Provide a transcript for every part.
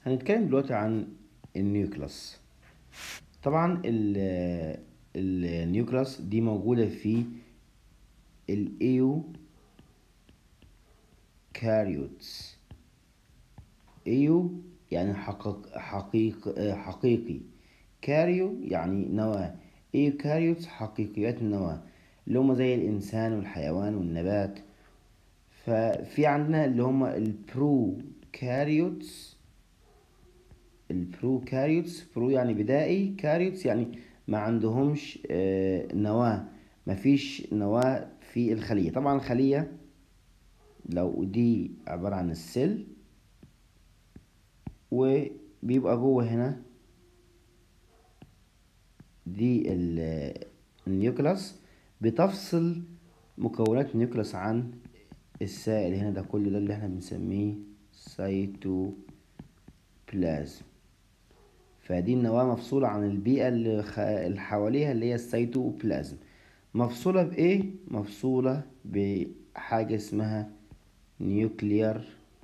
هنتكلم دلوقتي عن النيوكلاس طبعا ال- النيوكلاس دي موجودة في الايو كاريوتس ايو يعني حقيق حقيق حقيقي كاريو يعني نواة ايو كاريوتس حقيقيات النواة اللي هما زي الإنسان والحيوان والنبات ففي عندنا اللي هما البرو كاريوتس البرو كاريوتس برو يعني بدائي كاريوتس يعني ما عندهمش آه، نواة مفيش نواة في الخلية طبعا الخلية لو دي عبارة عن السيل وبيبقى جوه هنا دي ال- النيوكلاس بتفصل مكونات النيوكلاس عن السائل هنا ده كل ده اللي احنا بنسميه سيتوبلازم فدي النواة مفصولة عن البيئة اللي خ- اللي حواليها اللي هي السيتوبلازم مفصولة بإيه؟ مفصولة بحاجة اسمها نيوكليار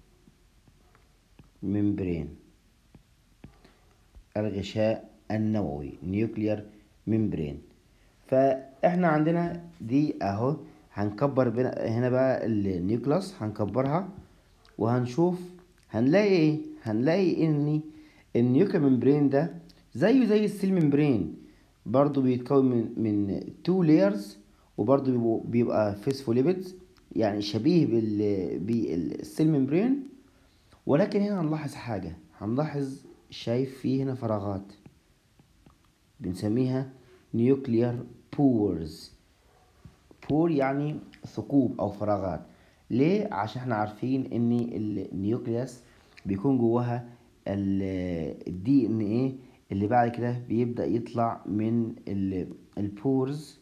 ممبرين الغشاء النووي نيوكليار ممبرين فاحنا عندنا دي اهو هنكبر بنا هنا بقى النيوكلاس هنكبرها وهنشوف هنلاقي ايه هنلاقي ان النيوكليار ممبرين ده زيه زي السيل ممبرين برضو بيتكون من من تو لايرز وبرضو بيبقوا- بيبقى فيسفوليبيدز يعني شبيه بال بالسيل ممبرين ولكن هنا هنلاحظ حاجة هنلاحظ شايف فيه هنا فراغات بنسميها نيوكليار بورز بور يعني ثقوب او فراغات ليه عشان احنا عارفين ان النيوكليوس بيكون جواها الدي ان ايه اللي بعد كده بيبدأ يطلع من البورز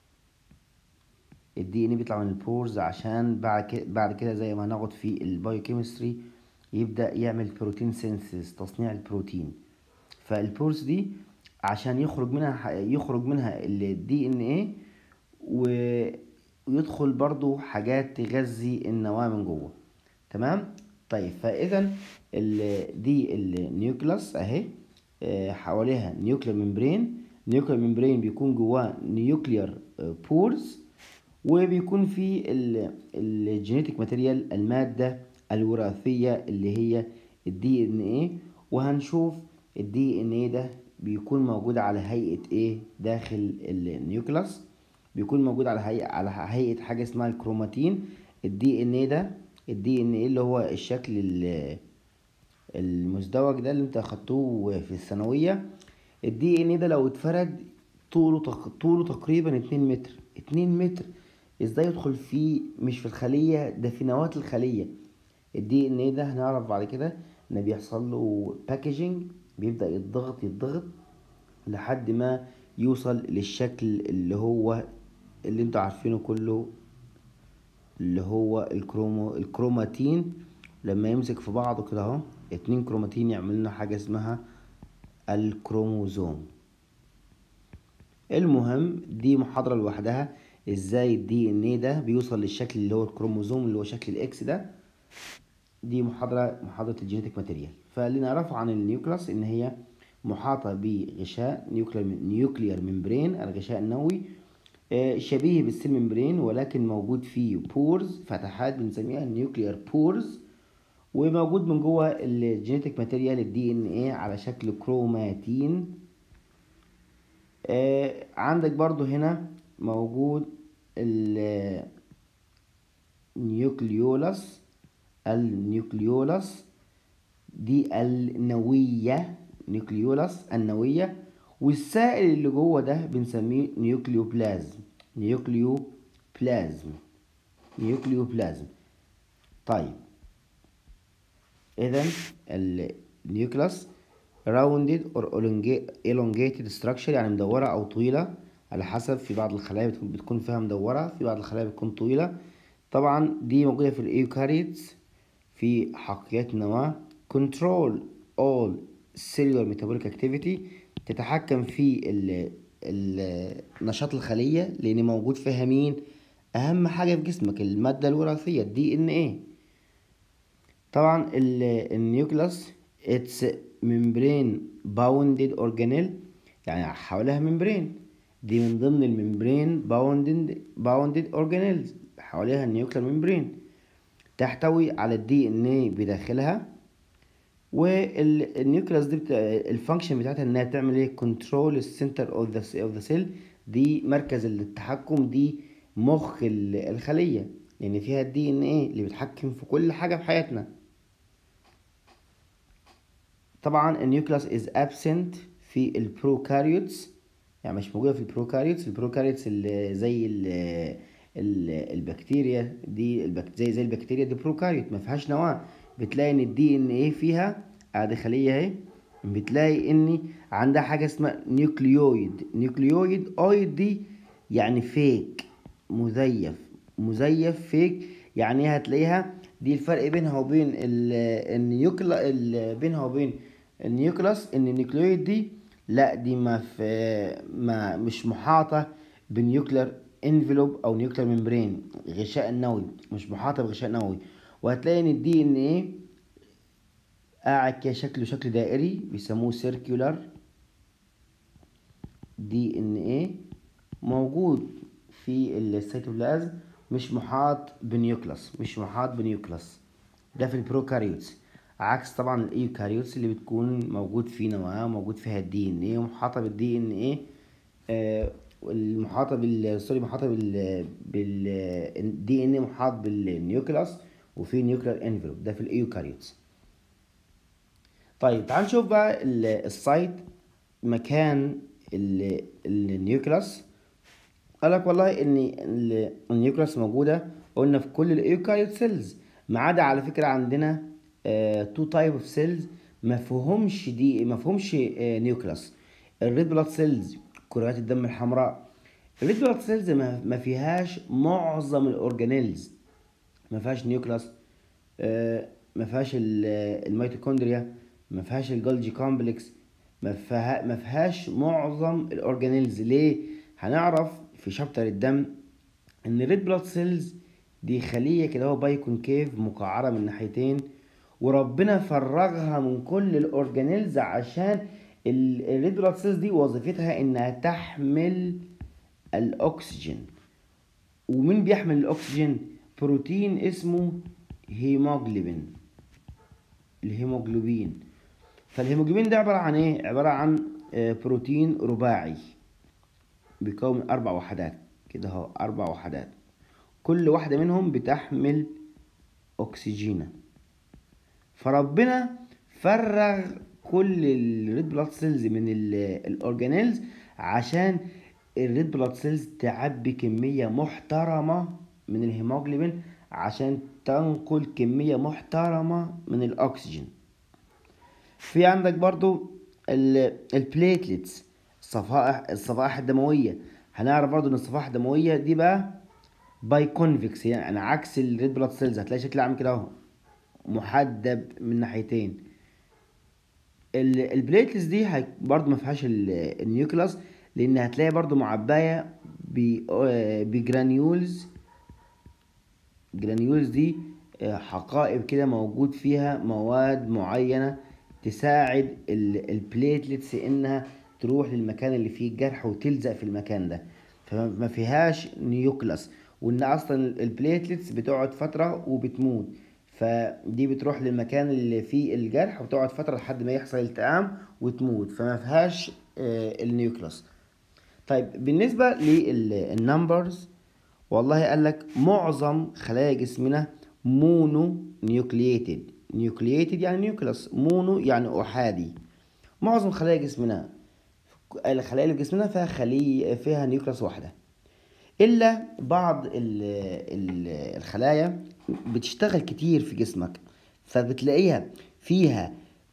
الدي ان بيطلع من البورز عشان بعد كده بعد كده زي ما هناخد في البايوكيمستري يبدأ يعمل بروتين سينثيز تصنيع البروتين فالبورز دي عشان يخرج منها يخرج منها الدي ان ايه ويدخل برضو حاجات تغذي النواة من جوه تمام طيب فاذا ال- دي النيوكلاس اهي آه، حواليها نيوكلير ممبرين نيوكلير ممبرين بيكون جواه نيوكلير بورز وبيكون في الجينيتك ماتيريال المادة الوراثية اللي هي الدي ان ايه وهنشوف الدي ان ايه ده بيكون موجود على هيئة ايه داخل النيوكلاس بيكون موجود على هيئة على هيئة حاجة اسمها الكروماتين الدي ان ايه ده الدي ان ايه اللي هو الشكل ال- المزدوج ده اللي انت اخدتوه في الثانوية الدي ان ايه ده لو اتفرد طوله تق... طوله تقريبا اتنين متر اتنين متر ازاي يدخل فيه مش في الخلية ده في نواة الخلية الدي ان ايه ده هنعرف بعد كده ان بيحصل له باكجينج بيبدأ يتضغط يتضغط لحد ما يوصل للشكل اللي هو اللي انتوا عارفينه كله اللي هو الكرومو الكروماتين لما يمسك في بعضه كده اهو اتنين كروماتين يعمل لنا حاجة اسمها الكروموزوم المهم دي محاضرة لوحدها ازاي الدي ان ايه ده بيوصل للشكل اللي هو الكروموزوم اللي هو شكل الاكس ده دي محاضرة محاضرة الجينيتك ماتيريال فاللي نعرفه عن النيوكلاس ان هي محاطة بغشاء نيوكلير نيوكلير ممبرين الغشاء النووي آه، شبيه بالسيل ممبرين ولكن موجود فيه بورز فتحات بنسميها نيوكلير بورز وموجود من جوه الجينيتك ماتيريال الدي ان ايه على شكل كروماتين آه، عندك برضو هنا موجود النيوكليولاس النيوكليولاس دي النوية نيوكليولاس النوية والسائل اللي جوه ده بنسميه نيوكليوبلازم نيوكليوبلازم نيوكليوبلازم طيب اذا النيوكلاس rounded or elongated structure يعني مدورة أو طويلة على حسب في بعض الخلايا بتكون- بتكون فيها مدورة في بعض الخلايا بتكون طويلة طبعا دي موجودة في الإيوكاريوتس في حقيقات النواة control all cellular metabolic activity تتحكم في ال ال نشاط الخلية لأن موجود فيها مين أهم حاجة في جسمك المادة الوراثية الدي إن إيه طبعا ال- النيوكلاس اتس ممبرين باوندد اورجانيل يعني حواليها ممبرين دي من ضمن الممبرين باوندد باوندد اورجانيلز حواليها النيوكلير ممبرين تحتوي على الدي ان اي بداخلها والنيوكليوس دي بتا... الفانكشن بتاعتها انها بتعمل ايه كنترول السنتر اوف ذا اوف ذا سيل دي مركز التحكم دي مخ الخليه لان يعني فيها الدي ان ايه اللي بيتحكم في كل حاجه في حياتنا طبعا النيوكليوس از ابسنت في البروكاريوتس يعني مش موجوده في البروكاريوتس البروكاريوتس اللي زي ال ال البكتيريا دي البك... زي زي البكتيريا دي بروكاريوت ما فيهاش نواه بتلاقي ان الدي ان ايه فيها ادي خليه اهي بتلاقي ان عندها حاجه اسمها نيوكليويد نيوكليويد اويد دي يعني فيك مزيف مزيف فيك يعني ايه هتلاقيها دي الفرق بينها وبين النيوكلا بينها وبين النيوكلاس ان النيوكليويد دي لا دي ما في ما مش محاطه بنيوكلير انفلوب او نيوكلير ممبرين غشاء النووي مش محاطه بغشاء نووي وهتلاقي ان الدي ان ايه قاعد كده شكله شكل دائري بيسموه سيركيولار دي ان ايه موجود في السيتوبلازم مش محاط بنيوكلاس مش محاط بنيوكلاس ده في البروكاريوتس عكس طبعا الايوكاريوتس اللي بتكون موجود فيه نواه موجود فيها الدي ان ايه ومحاطه بالدي ان ايه آه المحاطه بال سوري محاطه بال بال دي ان محاط بالنيوكلاس وفي نيوكلير انفلوب ده في الايوكاريوتس طيب تعال نشوف بقى السايت مكان النيوكلاس قال لك والله ان النيوكلاس موجوده قلنا في كل الايوكاريوت سيلز ما عدا على فكره عندنا تو تايب اوف سيلز ما فيهمش دي ما فيهمش نيوكلاس الريد بلاد سيلز كريات الدم الحمراء الريد بلاد سيلز ما فيهاش معظم الاورجانيلز ما فيهاش نيوكلاس آه ما فيهاش الميتوكوندريا ما فيهاش الجولجي كومبلكس ما فيها ما فيهاش معظم الاورجانيلز ليه هنعرف في شابتر الدم ان الريد بلاد سيلز دي خليه كده هو بايكونكيف مقعره من ناحيتين وربنا فرغها من كل الاورجانيلز عشان الريد بلاد سيلز دي وظيفتها انها تحمل الاكسجين ومين بيحمل الاكسجين بروتين اسمه هيموجلوبين الهيموجلوبين فالهيموجلوبين ده عبارة عن ايه عبارة عن بروتين رباعي بيكون من اربع وحدات كده اهو اربع وحدات كل واحدة منهم بتحمل اكسجين فربنا فرغ كل الريد بلاد سيلز من الاورجانيلز عشان الريد بلاد سيلز تعبي كمية محترمة من الهيموجلوبين عشان تنقل كمية محترمة من الأكسجين في عندك برضو البليتلتس الصفائح الصفائح الدموية هنعرف برضو ان الصفائح الدموية دي بقى باي كونفكس يعني عكس الريد بلاد سيلز هتلاقي شكلها عامل كده اهو محدب من ناحيتين البليتلتس دي برضو ما فيهاش النيوكلاس لان هتلاقي برضو معبايه بجرانيولز جرانيولز دي حقائب كده موجود فيها مواد معينة تساعد البليتلتس انها تروح للمكان اللي فيه الجرح وتلزق في المكان ده فما فيهاش نيوكلاس وان اصلا البليتلتس بتقعد فترة وبتموت فدي بتروح للمكان اللي فيه الجرح وتقعد فترة لحد ما يحصل التئام وتموت فما فيهاش النيوكلاس طيب بالنسبة للنمبرز والله قال لك معظم خلايا جسمنا مونو نيوكلييتد نيوكلييتد يعني نيوكلاس مونو يعني احادي معظم خلايا جسمنا الخلايا اللي في جسمنا فيها خلية فيها نيوكلاس واحدة الا بعض ال ال الخلايا بتشتغل كتير في جسمك فبتلاقيها فيها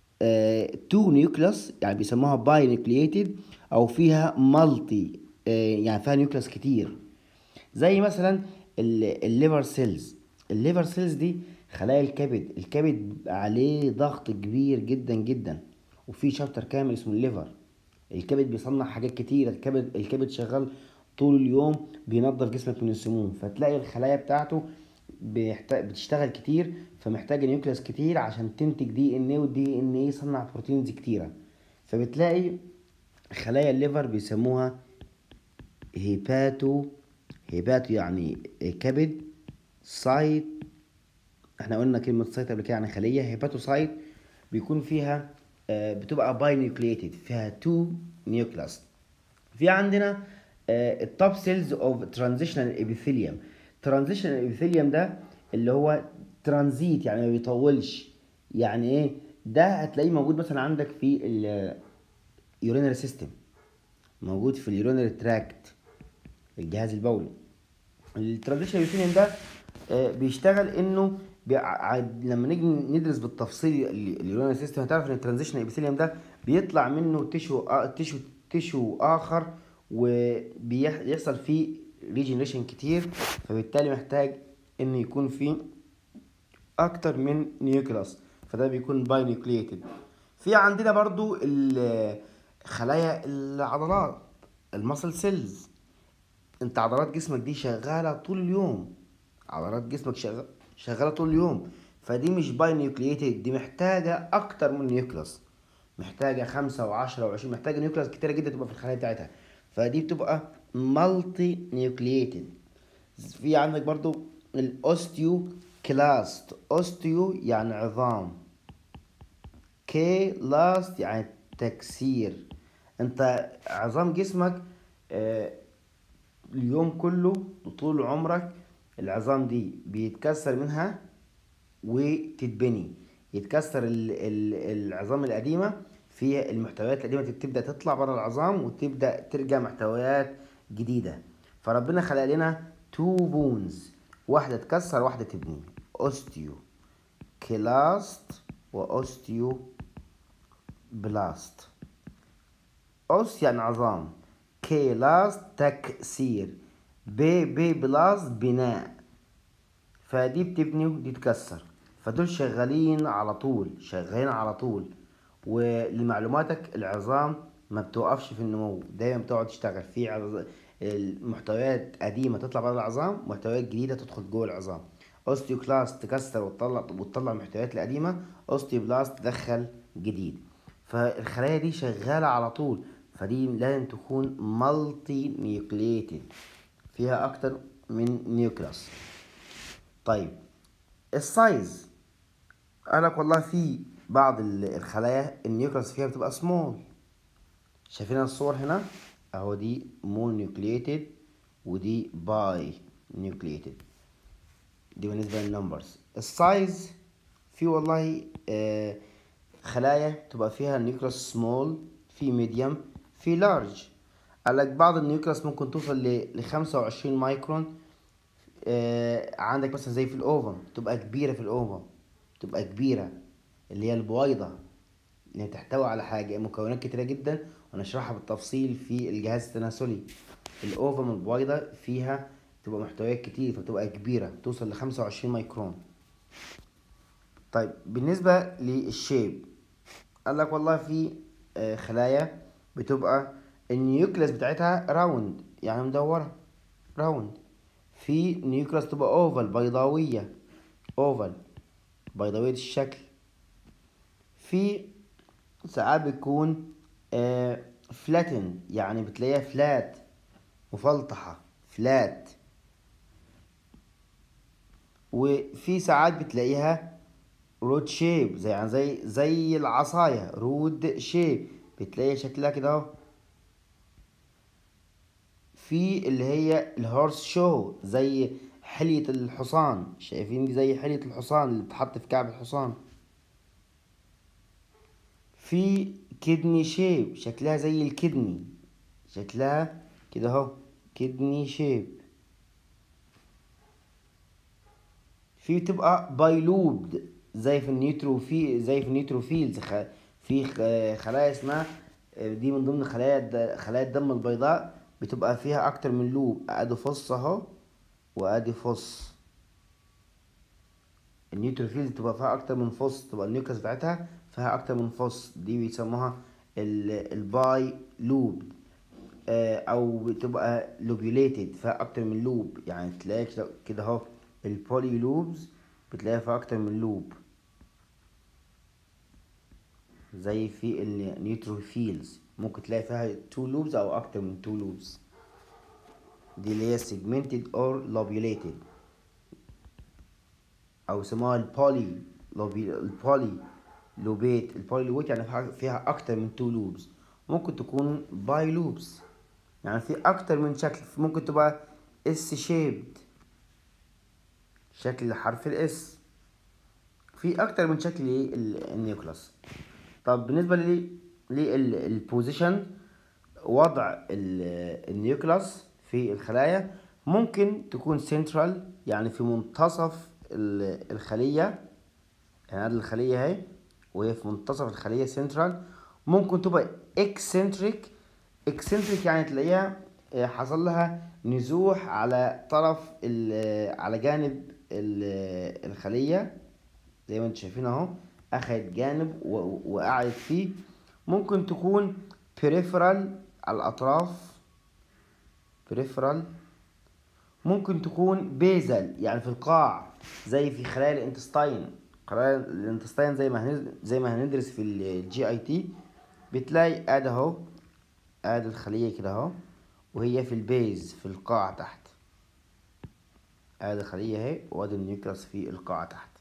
تو نيوكلاس يعني بيسموها باي نيوكلييتد او فيها مالتي يعني فيها نيوكلاس كتير زي مثلا الليفر سيلز الليفر سيلز دي خلايا الكبد الكبد عليه ضغط كبير جدا جدا وفي شابتر كامل اسمه الليفر الكبد بيصنع حاجات كتير الكبد الكبد شغال طول اليوم بينظف جسمك من السموم فتلاقي الخلايا بتاعته بيحتاج بتشتغل كتير فمحتاجه نيوكليوس كتير عشان تنتج دي ان ايه والدي ان ايه يصنع بروتينز كتيره فبتلاقي خلايا الليفر بيسموها هيباتو هيباتو يعني كبد سايت احنا قلنا كلمة سايت قبل كده يعني خلية هيباتوسايت بيكون فيها آه، بتبقى باي نيوكليتد فيها تو نيوكلاس في عندنا التوب سيلز اوف ترانزيشنال ابيثيليوم ترانزيشنال ابيثيليوم ده اللي هو ترانزيت يعني ما بيطولش يعني ايه ده هتلاقيه موجود مثلا عندك في اليورينري سيستم موجود في اليورينري تراكت الجهاز البولي الترانزيشنال ابيثيليوم ده آه، بيشتغل انه بيع- ع- لما نيجي ندرس بالتفصيل اليورينري سيستم هتعرف ان الترانزيشنال ابيثيليوم ده بيطلع منه تشو آ- تشو تشو اخر وبيحصل فيه ريجنريشن كتير فبالتالي محتاج ان يكون فيه اكتر من نيوكلاس فده بيكون باي نيوكليتد في عندنا برضو ال- خلايا العضلات المسل سيلز انت عضلات جسمك دي شغاله طول اليوم عضلات جسمك شغ- شغاله طول اليوم فدي مش باي نيوكليتد دي محتاجه اكتر من نيوكلاس محتاجه خمسة وعشرة وعشرين محتاجه نيوكلاس كتيره جدا تبقى في الخلايا بتاعتها فدي بتبقى مالتي نيوكليتد في عندك برضو الاوستيو كلاست اوستيو يعني عظام كي لاست يعني تكسير انت عظام جسمك آه، اليوم كله وطول عمرك العظام دي بيتكسر منها وتتبني يتكسر ال- ال- العظام القديمة في المحتويات القديمة تبدأ تطلع بره العظام وتبدأ ترجع محتويات جديدة فربنا خلق لنا تو بونز واحدة تكسر واحدة تبني اوستيو كلاست واوستيو بلاست أوس يعني عظام كي لاست تكسير بي بي بلاس بناء فدي بتبني ودي تكسر فدول شغالين على طول شغالين على طول ولمعلوماتك العظام ما بتوقفش في النمو دايما بتقعد تشتغل في عظ... المحتويات قديمة تطلع بره العظام محتويات جديدة تدخل جوه العظام اوستيوكلاست تكسر وتطلع وتطلع المحتويات القديمة اوستيوبلاست تدخل جديد فالخلايا دي شغالة على طول فدي لازم تكون مالتي نيوكليتد فيها اكتر من نيوكلاس طيب السايز قالك والله في بعض ال- الخلايا النيوكلاس فيها بتبقى سمول شايفين الصور هنا اهو دي مون نيوكليتد ودي باي نيوكليتد دي بالنسبة للنمبرز السايز في والله آه خلايا تبقى فيها نيوكلاس سمول في ميديوم في لارج قالك بعض النيوكلاس ممكن توصل ل 25 مايكرون آه عندك مثلا زي في الاوفم تبقى كبيرة في الاوفم تبقى كبيرة اللي هي البويضة اللي تحتوي على حاجة مكونات كتيرة جدا ونشرحها بالتفصيل في الجهاز التناسلي الاوفم البويضة فيها تبقى محتويات كتير فتبقى كبيرة توصل لخمسة وعشرين مايكرون طيب بالنسبة للشيب قال لك والله في آه، خلايا بتبقى النيوكليس بتاعتها راوند يعني مدورة راوند في نيوكليس تبقى اوفال بيضاوية اوفال بيضاوية الشكل في ساعات بتكون فلاتن يعني بتلاقيها فلات مفلطحة فلات وفي ساعات بتلاقيها رود شيب زي يعني زي زي العصاية رود شيب بتلاقي شكلها كده اهو في اللي هي الهورس شو زي حلية الحصان شايفين دي زي حلية الحصان اللي بتحط في كعب الحصان في كدني شيب شكلها زي الكدني شكلها كده اهو كدني شيب في تبقى بايلوبد زي في النيوتروفي زي في النيوتروفيلز خ... في خ- خلايا اسمها دي من ضمن خلايا الد... خلايا الدم البيضاء بتبقى فيها اكتر من لوب ادي فص اهو وادي فص النيوتروفيلز تبقى فيها اكتر من فص تبقى النيوكليس بتاعتها فيها اكتر من فص دي بيسموها ال... الباي لوب آه، او بتبقى لوبيوليتد فيها اكتر من لوب يعني تلاقي كده- كده اهو البولي لوبز بتلاقي فيها اكتر من لوب زي في النيوتروفيلز ممكن تلاقي فيها تو لوبز او اكتر من تو لوبز دي اللي هي segmented or lobulated او يسموها البولي البولي لوبيت البولي لوبيت يعني فيها اكتر من تو لوبز ممكن تكون باي لوبز يعني في اكتر من شكل ممكن تبقى اس شيبد شكل حرف الاس في اكتر من شكل النيوكلاس طب بالنسبه لي للبوزيشن وضع النيوكلاس في الخلايا ممكن تكون سنترال يعني في منتصف الخليه يعني هذه الخليه اهي وهي في منتصف الخليه سنترال ممكن تبقى اكسنتريك اكسنتريك يعني تلاقيها حصل لها نزوح على طرف على جانب الخليه زي ما انتم شايفين اهو اخد جانب وقعدت فيه ممكن تكون بريفرال على الاطراف بريفرال ممكن تكون بيزل يعني في القاع زي في خلايا الانتستاين خلايا الانتستاين زي ما زي ما هندرس في الجي اي تي بتلاقي ادي اهو ادي الخليه كده اهو وهي في البيز في القاع تحت ادي الخليه اهي وادي النيوكلاس في القاع تحت